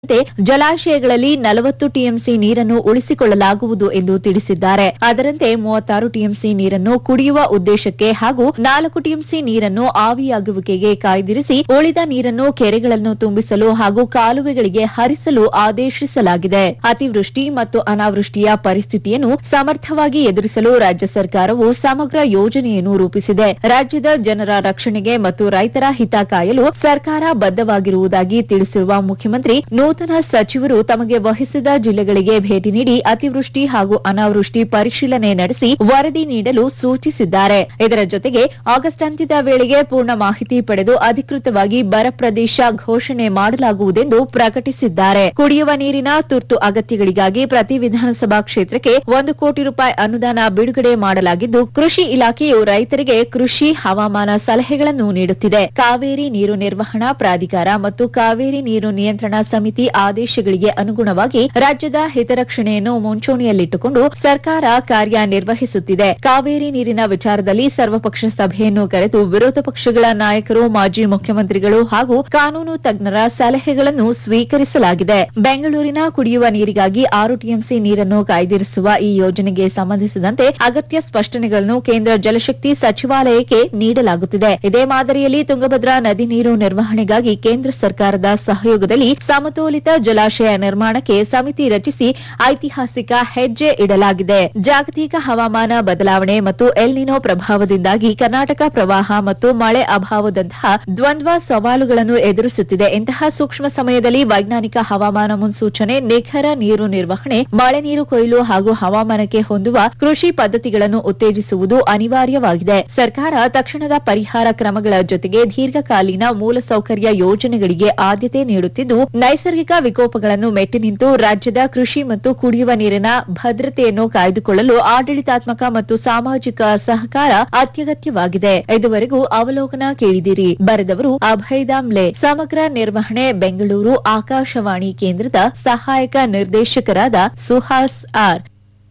ಜಲಾಶಯಗಳಲ್ಲಿ ನಲವತ್ತು ಟಿಎಂಸಿ ನೀರನ್ನು ಉಳಿಸಿಕೊಳ್ಳಲಾಗುವುದು ಎಂದು ತಿಳಿಸಿದ್ದಾರೆ ಅದರಂತೆ ಮೂವತ್ತಾರು ಟಿಎಂಸಿ ನೀರನ್ನು ಕುಡಿಯುವ ಉದ್ದೇಶಕ್ಕೆ ಹಾಗೂ ನಾಲ್ಕು ಟಿಎಂಸಿ ನೀರನ್ನು ಆವಿಯಾಗುವಿಕೆಗೆ ಕಾಯ್ದಿರಿಸಿ ಉಳಿದ ನೀರನ್ನು ಕೆರೆಗಳನ್ನು ತುಂಬಿಸಲು ಹಾಗೂ ಕಾಲುವೆಗಳಿಗೆ ಹರಿಸಲು ಆದೇಶಿಸಲಾಗಿದೆ ಅತಿವೃಷ್ಟಿ ಮತ್ತು ಅನಾವೃಷ್ಟಿಯ ಪರಿಸ್ಥಿತಿಯನ್ನು ಸಮರ್ಥವಾಗಿ ಎದುರಿಸಲು ರಾಜ್ಯ ಸರ್ಕಾರವು ಸಮಗ್ರ ಯೋಜನೆಯನ್ನು ರೂಪಿಸಿದೆ ರಾಜ್ಯದ ಜನರ ರಕ್ಷಣೆಗೆ ಮತ್ತು ರೈತರ ಹಿತ ಕಾಯಲು ಸರ್ಕಾರ ಬದ್ಧವಾಗಿರುವುದಾಗಿ ತಿಳಿಸಿರುವ ಮುಖ್ಯಮಂತ್ರಿ ನೂತನ ಸಚಿವರು ತಮಗೆ ವಹಿಸಿದ ಜಿಲ್ಲೆಗಳಿಗೆ ಭೇಟಿ ನೀಡಿ ಅತಿವೃಷ್ಟಿ ಹಾಗೂ ಅನಾವೃಷ್ಟಿ ಪರಿಶೀಲನೆ ನಡೆಸಿ ವರದಿ ನೀಡಲು ಸೂಚಿಸಿದ್ದಾರೆ ಇದರ ಜೊತೆಗೆ ಆಗಸ್ಟ್ ಅಂತ್ಯದ ವೇಳೆಗೆ ಪೂರ್ಣ ಮಾಹಿತಿ ಪಡೆದು ಅಧಿಕೃತವಾಗಿ ಬರ ಪ್ರದೇಶ ಘೋಷಣೆ ಮಾಡಲಾಗುವುದೆಂದು ಪ್ರಕಟಿಸಿದ್ದಾರೆ ಕುಡಿಯುವ ನೀರಿನ ತುರ್ತು ಅಗತ್ಯಗಳಿಗಾಗಿ ಪ್ರತಿ ವಿಧಾನಸಭಾ ಕ್ಷೇತ್ರಕ್ಕೆ ಒಂದು ಕೋಟಿ ರೂಪಾಯಿ ಅನುದಾನ ಬಿಡುಗಡೆ ಮಾಡಲಾಗಿದ್ದು ಕೃಷಿ ಇಲಾಖೆಯು ರೈತರಿಗೆ ಕೃಷಿ ಹವಾಮಾನ ಸಲಹೆಗಳನ್ನು ನೀಡುತ್ತಿದೆ ಕಾವೇರಿ ನೀರು ನಿರ್ವಹಣಾ ಪ್ರಾಧಿಕಾರ ಮತ್ತು ಕಾವೇರಿ ನೀರು ನಿಯಂತ್ರಣ ಸಮಿತಿ ಆದೇಶಗಳಿಗೆ ಅನುಗುಣವಾಗಿ ರಾಜ್ಯದ ಹಿತರಕ್ಷಣೆಯನ್ನು ಮುಂಚೂಣಿಯಲ್ಲಿಟ್ಟುಕೊಂಡು ಸರ್ಕಾರ ಕಾರ್ಯನಿರ್ವಹಿಸುತ್ತಿದೆ ಕಾವೇರಿ ನೀರಿನ ವಿಚಾರದಲ್ಲಿ ಸರ್ವಪಕ್ಷ ಸಭೆಯನ್ನು ಕರೆದು ವಿರೋಧ ಪಕ್ಷಗಳ ನಾಯಕರು ಮಾಜಿ ಮುಖ್ಯಮಂತ್ರಿಗಳು ಹಾಗೂ ಕಾನೂನು ತಜ್ಞರ ಸಲಹೆಗಳನ್ನು ಸ್ವೀಕರಿಸಲಾಗಿದೆ ಬೆಂಗಳೂರಿನ ಕುಡಿಯುವ ನೀರಿಗಾಗಿ ಆರು ಟಿಎಂಸಿ ನೀರನ್ನು ಕಾಯ್ದಿರಿಸುವ ಈ ಯೋಜನೆಗೆ ಸಂಬಂಧಿಸಿದಂತೆ ಅಗತ್ಯ ಸ್ಪಷ್ಟನೆಗಳನ್ನು ಕೇಂದ್ರ ಜಲಶಕ್ತಿ ಸಚಿವಾಲಯಕ್ಕೆ ನೀಡಲಾಗುತ್ತಿದೆ ಇದೇ ಮಾದರಿಯಲ್ಲಿ ತುಂಗಭದ್ರಾ ನದಿ ನೀರು ನಿರ್ವಹಣೆಗಾಗಿ ಕೇಂದ್ರ ಸರ್ಕಾರದ ಸಹಯೋಗದಲ್ಲಿ ಸಮತೋಲಿತ ಜಲಾಶಯ ನಿರ್ಮಾಣಕ್ಕೆ ಸಮಿತಿ ರಚಿಸಿ ಐತಿಹಾಸಿಕ ಹೆಜ್ಜೆ ಇಡಲಾಗಿದೆ ಜಾಗತಿಕ ಹವಾಮಾನ ಬದಲಾವಣೆ ಮತ್ತು ಎಲ್ನಿನೋ ಪ್ರಭಾವದಿಂದಾಗಿ ಕರ್ನಾಟಕ ಪ್ರವಾಹ ಮತ್ತು ಮಳೆ ಅಭಾವದಂತಹ ದ್ವಂದ್ವ ಸವಾಲುಗಳನ್ನು ಎದುರಿಸುತ್ತಿದೆ ಇಂತಹ ಸೂಕ್ಷ್ಮ ಸಮಯದಲ್ಲಿ ವೈಜ್ಞಾನಿಕ ಹವಾಮಾನ ಮುನ್ಸೂಚನೆ ನಿಖರ ನೀರು ನಿರ್ವಹಣೆ ಮಳೆ ನೀರು ಕೊಯ್ಲು ಹಾಗೂ ಹವಾಮಾನಕ್ಕೆ ಹೊಂದುವ ಕೃಷಿ ಪದ್ಧತಿಗಳನ್ನು ಉತ್ತೇಜಿಸುವುದು ಅನಿವಾರ್ಯವಾಗಿದೆ ಸರ್ಕಾರ ತಕ್ಷಣದ ಪರಿಹಾರ ಕ್ರಮಗಳ ಜೊತೆಗೆ ದೀರ್ಘಕಾಲೀನ ಮೂಲಸೌಕರ್ಯ ಯೋಜನೆಗಳಿಗೆ ಆದ್ಯತೆ ನೀಡುತ್ತಿದ್ದು ನೈಸರ್ಗಿಕ ವಿಕೋಪಗಳನ್ನು ಮೆಟ್ಟಿ ನಿಂತು ರಾಜ್ಯದ ಕೃಷಿ ಮತ್ತು ಕುಡಿಯುವ ನೀರಿನ ಭದ್ರತೆಯನ್ನು ಕಾಯ್ದುಕೊಳ್ಳಲು ಆಡಳಿತಾತ್ಮಕ ಮತ್ತು ಸಾಮಾಜಿಕ ಸಹಕಾರ ಅತ್ಯಗತ್ಯವಾಗಿದೆ ಇದುವರೆಗೂ ಅವಲೋಕನ ಕೇಳಿದಿರಿ ಬರೆದವರು ಅಭಯ್ ದಾಮ್ಲೆ ಸಮಗ್ರ ನಿರ್ವಹಣೆ ಬೆಂಗಳೂರು ಆಕಾಶವಾಣಿ ಕೇಂದ್ರದ ಸಹಾಯಕ ನಿರ್ದೇಶಕರಾದ ಸುಹಾಸ್ ಆರ್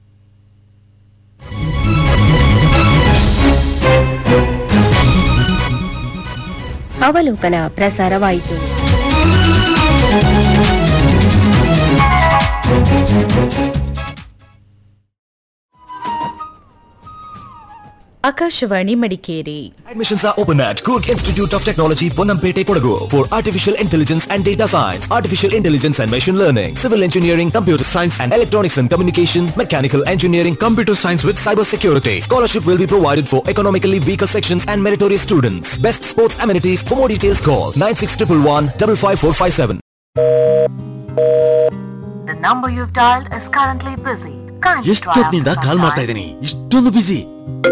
ಅವಲೋಕನ ಪ್ರಸಾರವಾಯಿತು Akashvani Madikeri Admissions are open at Cook Institute of Technology, Ponampete, Kodagu for Artificial Intelligence and Data Science, Artificial Intelligence and Machine Learning, Civil Engineering, Computer Science and Electronics and Communication, Mechanical Engineering, Computer Science with Cyber Security. Scholarship will be provided for economically weaker sections and meritorious students. Best sports amenities. For more details call 96111 55457. The number you've dialed is currently busy. Kindly try ಎಷ್ಟೊತ್ತಿನಿಂದ after call some ಮಾಡ್ತಾ time. ಇದ್ದೀನಿ ಇಷ್ಟೊಂದು ಬಿಸಿ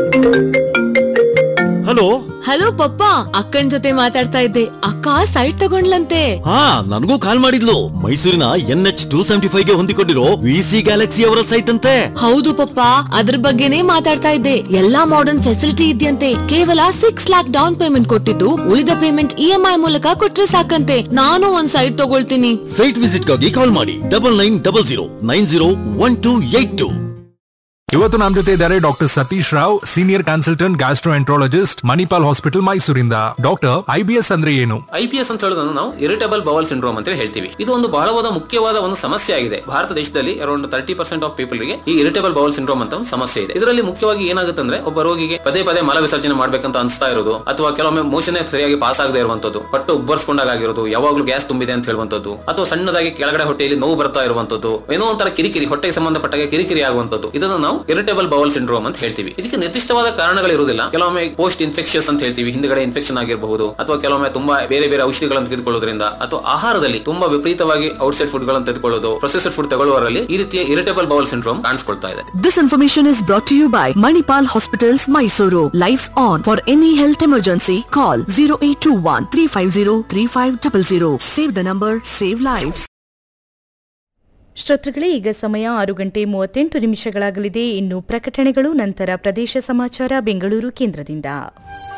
hello hello ಪಪ್ಪ ಅಕ್ಕನ್ ಜೊತೆ ಮಾತಾಡ್ತಾ ಇದ್ದೆ ಅಕ್ಕ site ತಗೊಂಡ್ಲಂತೆ ಹಾ ನನಗೂ ಕಾಲ್ ಮಾಡಿದ್ಲು ಮೈಸೂರಿನ N H two seventy five ಗೆ ಹೊಂದಿಕೊಂಡಿರೋ ವಿ ಸಿ ಗ್ಯಾಲಕ್ಸಿ ಅವರ ಸೈಟ್ ಅಂತೆ ಹೌದು ಪಪ್ಪ ಅದ್ರ ಬಗ್ಗೆನೇ ಮಾತಾಡ್ತಾ ಇದ್ದೆ ಎಲ್ಲಾ ಮಾಡರ್ನ್ ಫೆಸಿಲಿಟಿ ಇದೆಯಂತೆ ಕೇವಲ ಸಿಕ್ಸ್ ಲ್ಯಾಕ್ ಡೌನ್ ಪೇಮೆಂಟ್ ಕೊಟ್ಟಿದ್ದು ಉಳಿದ ಪೇಮೆಂಟ್ ಇ ಎಂ ಐ ಮೂಲಕ ಕೊಟ್ರೆ ಸಾಕಂತೆ ನಾನು ಒಂದ್ ಸೈಟ್ ತಗೊಳ್ತೀನಿ ಸೈಟ್ ವಿಸಿಟ್ ಗಾಗಿ ಕಾಲ್ ಮಾಡಿ double nine double zero nine zero one two eight two ಇವತ್ತು ನಮ್ಮ ಜೊತೆ ಇದ್ದಾರೆ doctor Satish Rao senior consultant gastroenterologist Manipal hospital ಮೈಸೂರಿಂದ ಡಾಕ್ಟರ್ ಐಬಿಎಸ್ ಅಂದ್ರೆ ಏನು ಐಪಿಎಸ್ ಅಂತ ಹೇಳೋದನ್ನು ನಾವು ಇರಿಟೇಬಲ್ ಬವಲ್ ಸಿಂಡ್ರೋಮ್ ಅಂತ ಹೇಳ್ತೀವಿ ಇದು ಒಂದು ಬಹಳವಾದ ಮುಖ್ಯವಾದ ಒಂದು ಸಮಸ್ಯೆ ಆಗಿದೆ ಭಾರತ ದೇಶದಲ್ಲಿ around thirty percent of people ಗೆ ಈ ಇರಿಟೇಬಲ್ ಬವಲ್ ಸಿಂಡ್ರೋಮ್ ಅಂತ ಒಂದು ಸಮಸ್ಯೆ ಇದೆ ಇದರಲ್ಲಿ ಮುಖ್ಯವಾಗಿ ಏನಾಗುತ್ತೆ ಅಂದ್ರೆ ಒಬ್ಬ ರೋಗಿಗೆ ಪದೇ ಪದೇ ಮಲ ವಿಸರ್ಜನೆ ಮಾಡ್ಬೇಕಂತ ಅನಿಸ್ತಾ ಇರೋದು ಅಥವಾ ಕೆಲವೊಮ್ಮೆ ಮೋಷನ್ ಸರಿಯಾಗಿ ಪಾಸ್ ಆಗದೆ ಇರುವಂತದ್ದು ಹೊಟ್ಟೆ ಉಬ್ಬರ್ಸ್ಕೊಂಡಾಗ ಆಗಿರೋದು ಯಾವಾಗಲೂ ಗ್ಯಾಸ್ ತುಂಬಿದೆ ಅಂತ ಹೇಳುವಂತದ್ದು ಅಥವಾ ಸಣ್ಣದಾಗಿ ಕೆಳಗಡೆ ಹೊಟ್ಟೆಯಲ್ಲಿ ನೋವು ಬರ್ತಾ ಇರುವಂತದ್ದು ಏನೋ ಒಂಥರ ಕಿರಿಕಿರಿ ಹೊಟ್ಟೆಗೆ ಸಂಬಂಧಪಟ್ಟಾಗ ಕಿರಿಕಿರಿ ಆಗುವಂತದ್ದು ಇದನ್ನು ನಾವು ಇರಿಟೇಬಲ್ ಬವಲ್ ಸಿಂಡ್ರೋಮ್ ಅಂತ ಹೇಳ್ತೀವಿ ಇದಕ್ಕೆ ನಿರ್ದಿಷ್ಟವಾದ ಕಾರಣಗಳಿರುವುದಿಲ್ಲ ಕೆಲವೊಮ್ಮೆ ಪೋಸ್ಟ್ ಇನ್ಫೆಕ್ಷನ್ಸ್ ಅಂತ ಹೇಳ್ತೀವಿ ಹಿಂದ್ಗಡೆ ಇನ್ಫೆಕ್ಷನ್ ಆಗಿರಬಹುದು ಅಥವಾ ಕೆಲವೊಮ್ಮೆ ತುಂಬಾ ಬೇರೆ ಬೇರೆ ಔಷಧಿಗಳನ್ನು ತೆಗೆದುಕೊಳ್ಳೋದ್ರಿಂದ ಅಥವಾ ಆಹಾರದಲ್ಲಿ ತುಂಬಾ ವಿಪರೀತವಾಗಿ ಔಟ್ಸೈಡ್ ಫುಡ್ ಗಳನ್ನು ತೆಗೆದುಕೊಳ್ಳೋದು ಪ್ರೊಸೆಸರ್ ಫುಡ್ ತಗೊಳ್ಳುವವರಲ್ಲಿ ಈ ರೀತಿಯ ಇರಿಟೇಬಲ್ ಬವಲ್ ಸಿಂಡ್ರೋಮ್ ಕಾಣಿಸ್ಕೊಳ್ತಾ ಇದೆ This information is brought to you by Manipal Hospitals, Mysuru. Lives on. For any health emergency, call 0821 350 3500. Save the number, save lives. ಶ್ರೋತೃಗಳೇ ಈಗ ಸಮಯ ಆರು ಗಂಟೆ ಮೂವತ್ತೆಂಟು ನಿಮಿಷಗಳಾಗಲಿದೆ ಇನ್ನು ಪ್ರಕಟಣೆಗಳು ನಂತರ ಪ್ರದೇಶ ಸಮಾಚಾರ ಬೆಂಗಳೂರು ಕೇಂದ್ರದಿಂದ